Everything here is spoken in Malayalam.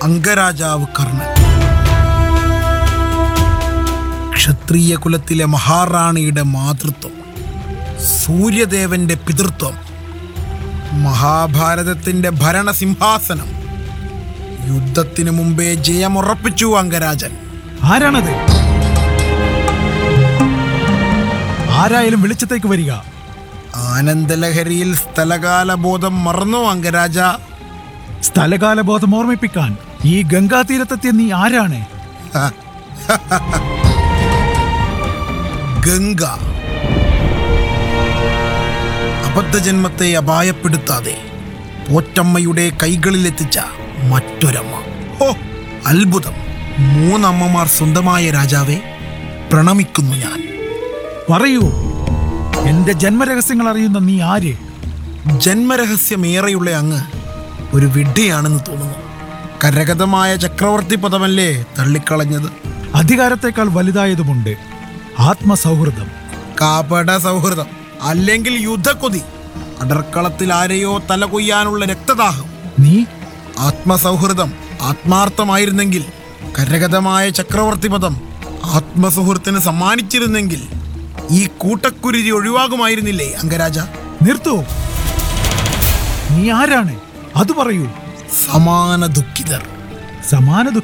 അംഗരാജാവ് കർണൻ ക്ഷത്രിയ കുലത്തിലെ മഹാറാണിയുടെ മാതൃത്വം സൂര്യദേവന്റെ പിതൃത്വം മഹാഭാരതത്തിന്റെ ഭരണസിംഹാസനം യുദ്ധത്തിനു മുമ്പേ ജയമുറപ്പിച്ചു അംഗരാജൻ ആരാണത് ആരായാലും വെളിച്ചത്തേക്ക് വരിക ആനന്ദലഹരിയിൽ സ്ഥലകാലബോധം മറന്നു അംഗരാജ സ്ഥലകാലബോധം ഓർമ്മിപ്പിക്കാൻ ഈ ഗംഗാതീരത്തെത്തിയ നീ ആരാണ് ഗംഗ അബദ്ധജന്മത്തെ അപായപ്പെടുത്താതെ പോറ്റമ്മയുടെ കൈകളിലെത്തിച്ച മറ്റൊരമ്മ ഓ അത്ഭുതം മൂന്നമ്മമാർ സ്വന്തമായ രാജാവെ പ്രണമിക്കുന്നു ഞാൻ പറയൂ എന്റെ ജന്മരഹസ്യങ്ങൾ അറിയുന്ന നീ ആര് ജന്മരഹസ്യമേറെയുള്ള അങ്ങ് ഒരു വിഡ്ഢിയാണെന്ന് തോന്നുന്നു കരഗതമായ ചക്രവർത്തി പദമല്ലേ തള്ളിക്കളഞ്ഞത് അധികാരത്തെക്കാൾ വലുതായതുമുണ്ട് ആത്മസൗഹൃദം കാപട സൗഹൃദം അല്ലെങ്കിൽ യുദ്ധക്കൊതി അടർക്കളത്തിൽ ആരെയോ തല കൊയ്യാനുള്ള രക്തദാഹം നീ ആത്മസൗഹൃദം ആത്മാർത്ഥമായിരുന്നെങ്കിൽ കരഗതമായ ചക്രവർത്തി പദം ആത്മസുഹൃത്തിന് സമ്മാനിച്ചിരുന്നെങ്കിൽ ഈ കൂട്ടക്കുരുതി ഒഴിവാകുമായിരുന്നില്ലേ അംഗരാജ നിർത്തൂ നീ ആരാണ് അത് പറയൂ സമാന ദുഃഖിതർ സമാന